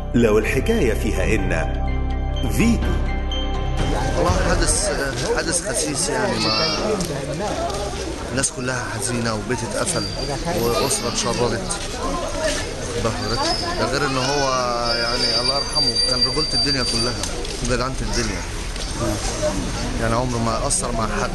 لو الحكاية فيها إن فيتو والله حدث حدث خسيس يعني ما الناس كلها حزينة وبيت اتقفل وأسرة اتشردت واخد حضرتك ده غير ان هو يعني الله يرحمه كان رجولة الدنيا كلها وجدعنة الدنيا يعني عمره ما أثر مع حد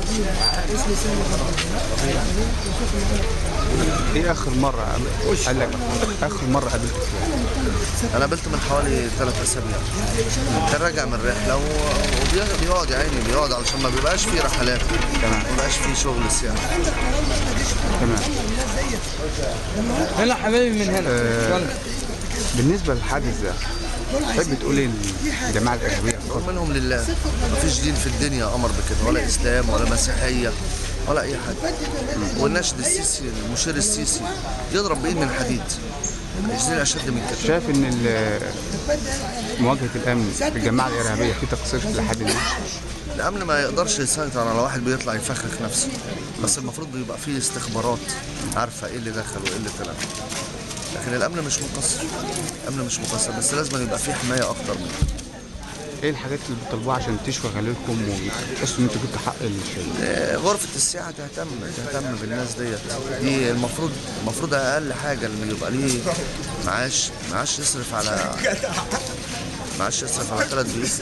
ايه اخر مره قال لك اخر مره قابلت فيها انا قابلته من حوالي ثلاث اسابيع كان راجع من رحله و- وبيقعد يا عيني بيقعد علشان ما بيبقاش فيه رحلات تمام. ما بيبقاش فيه شغل سياحي تمام هنا حبايبي من هنا يلا. بالنسبه للحادث ده تحب تقول ايه للجماعه الارهابيه نقول منهم لله مفيش دين في الدنيا امر بكده ولا اسلام ولا مسيحيه ولا اي حاجه والناشد السيسي المشير السيسي يضرب بايد من حديد مش دين اشد من كده شايف ان ال- مواجهه الامن بالجماعه الارهابيه في تقصير لحد ما الامن ما يقدرش يسيطر على واحد بيطلع يفخخ نفسه بس المفروض بيبقى فيه استخبارات عارفه ايه اللي دخل وايه اللي طلع لكن الامن مش مقصر الامن مش مقصر بس لازم يبقى فيه حمايه اكتر من كده. ايه الحاجات اللي بتطلبوها عشان تشفى غليلكم وتحسوا ان انتوا جبتوا حق الشيء آه، غرفة السياحة تهتم تهتم بالناس ديت دي المفروض المفروض أقل حاجة اللي يبقى ليه معاش معاش يصرف على معاش يصرف على ثلاث بيوت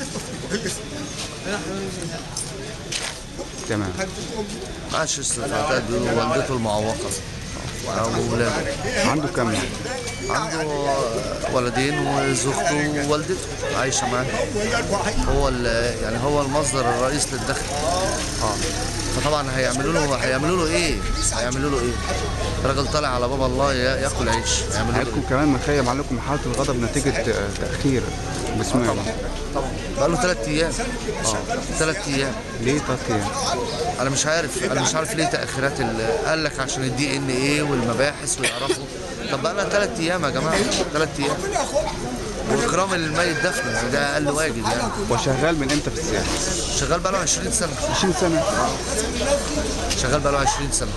تمام معاش يصرف على ثلاث بيوت والدته المعوقة أو ولاده عنده كام يعني؟ عنده ولدين وزوجته ووالدته عايشة معاه هو ال- يعني هو المصدر الرئيس للدخل اه فطبعا هيعملوا له هيعملوا له ايه؟ هيعملوا له ايه؟ راجل طالع على باب الله يا- ياكل عيش هيعملوا له حضراتكم كمان مخيم عليكم حاله الغضب نتيجه آه، تاخير بسم الله طبعا بقاله ثلاث ايام اه ثلاث ايام ليه تاخير؟ انا مش عارف انا مش عارف ليه تاخيرات ال- قال لك عشان الدي ان ايه والمباحث ويعرفوا طب بقى لنا ثلاث ايام يا جماعه ثلاث ايام واكرام الميت دفن يعني ده اقل واجب يعني وشغال من امتى في السياحه؟ شغال بقى له 20 سنه 20 سنه شغال بقى له 20 سنه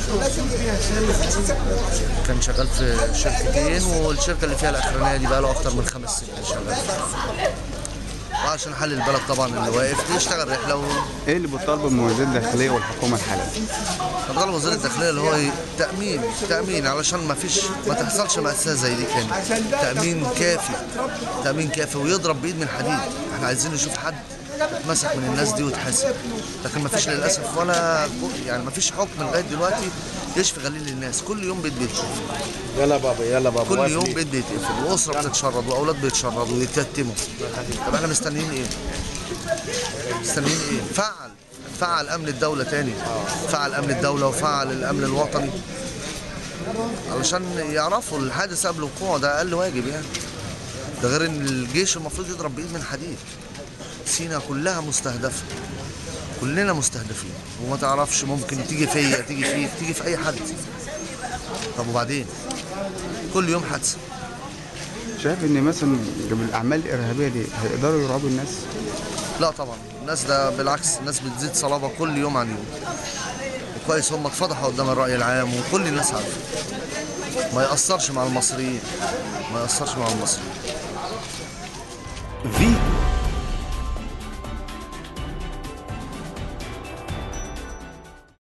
كان شغال في شركتين والشركه اللي فيها الاخرانيه دي بقى له اكتر من خمس سنين شغال وعشان حل البلد طبعا اللي واقف يشتغل رحله و... ايه اللي بتطالبه من وزير الداخليه والحكومه الحاليه؟ طلب وزير الداخليه اللي هو ي- تامين تامين علشان ما فيش ما تحصلش ماساه زي دي تاني تامين كافي تامين كافي ويضرب بايد من حديد احنا عايزين نشوف حد اتمسك من الناس دي واتحاسب لكن ما فيش للاسف ولا يعني ما فيش حكم لغايه دلوقتي يشفي غليل الناس كل يوم بيت بيتقفل يلا بابا يلا بابا كل واقف يوم ليه؟ بيت بيتقفل واسره بتتشرد واولاد بيتشردوا ويتيتموا طب احنا مستنيين ايه؟ مستنيين ايه؟ فعل فعل امن الدوله تاني فعل امن الدوله وفعل الامن الوطني علشان يعرفوا الحادث قبل وقوعه ده اقل واجب يعني ده غير ان الجيش المفروض يضرب بايد من حديد سينا كلها مستهدفه كلنا مستهدفين وما تعرفش ممكن تيجي فيا تيجي فيك تيجي في اي حد طب وبعدين كل يوم حادثه شايف ان مثلا قبل الاعمال الارهابيه دي هيقدروا يرعبوا الناس؟ لا طبعا الناس ده بالعكس الناس بتزيد صلابه كل يوم عن يوم وكويس هم اتفضحوا قدام الراي العام وكل الناس عارفه ما يأثرش مع المصريين ما يأثرش مع المصريين فيتو